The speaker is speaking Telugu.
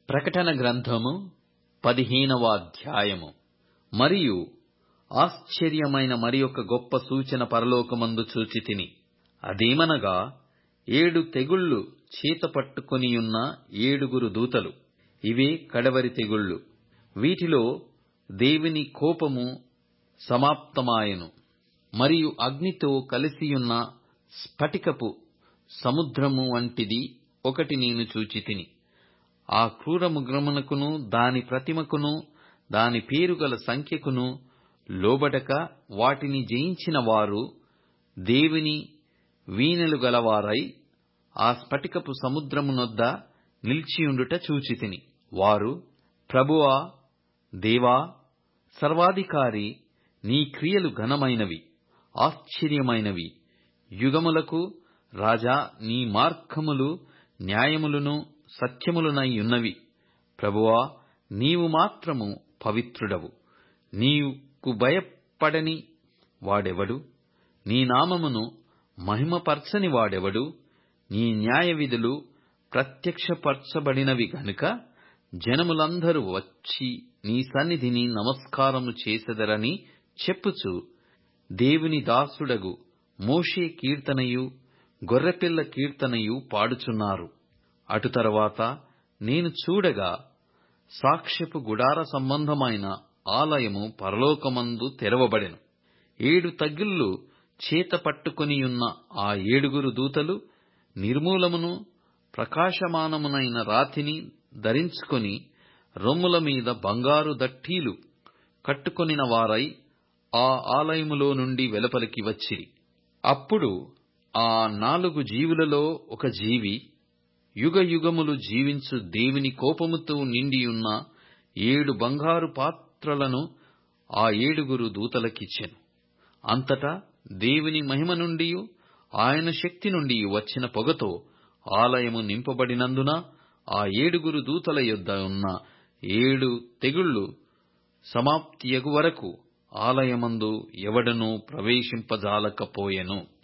ప్రకటన గ్రంథము పదిహేనవ అధ్యాయము మరియు ఆశ్చర్యమైన మరి ఒక గొప్ప సూచన పరలోకమందు చూచితిని అదేమనగా ఏడు తెగుళ్లు చేత పట్టుకొనియున్న ఏడుగురు దూతలు ఇవే కడవరి తెగుళ్లు వీటిలో దేవుని కోపము సమాప్తమాయెను మరియు అగ్నితో కలిసియున్న స్ఫటికపు సముద్రము వంటిది ఒకటి నేను చూచితిని ఆ క్రూర మృగమునకును దాని ప్రతిమకును దాని పేరుగల సంఖ్యకును లోబడక వాటిని జయించిన వారు దేవుని వీణలు గలవారై ఆ స్ఫటికపు సముద్రమునొద్ద నిలిచియుండుట చూచితిని వారు ప్రభువా దేవా సర్వాధికారి నీ క్రియలు ఘనమైనవి ఆశ్చర్యమైనవి యుగములకు రాజా నీ మార్గములు న్యాయములను సత్యములనై ఉన్నవి ప్రభువా నీవు మాత్రము పవిత్రుడవు నీకు భయపడని వాడెవడు నీ నామమును మహిమపరచని వాడెవడు నీ న్యాయవిధులు ప్రత్యక్షపరచబడినవి గనుక జనములందరూ వచ్చి నీ సన్నిధిని నమస్కారము చేసెదరని చెప్పుచు దేవుని దాసుడగు మోషే కీర్తనయు గొర్రెపిల్ల కీర్తనయు పాడుచున్నారు అటు తరువాత నేను చూడగా సాక్ష్యపు గుడార సంబంధమైన ఆలయము పరలోకమందు తెరవబడెను ఏడు తగిళ్ళు చేత పట్టుకొనియున్న ఆ ఏడుగురు దూతలు నిర్మూలమును ప్రకాశమానమునైన రాతిని ధరించుకొని రొమ్ముల మీద బంగారు దట్టీలు కట్టుకొనిన వారై ఆ ఆలయములో నుండి వెలుపలికి వచ్చిరి అప్పుడు ఆ నాలుగు జీవులలో ఒక జీవి యుగ యుగములు జీవించు దేవుని కోపముతో నిండియున్న ఏడు బంగారు పాత్రలను ఆ ఏడుగురు దూతలకిచ్చెను అంతటా దేవుని మహిమ నుండి ఆయన శక్తి నుండి వచ్చిన పొగతో ఆలయము నింపబడినందున ఆ ఏడుగురు దూతల యొద్ద ఉన్న ఏడు తెగుళ్లు సమాప్తియగు వరకు ఆలయమందు ఎవడనూ ప్రవేశింపజాలకపోయెను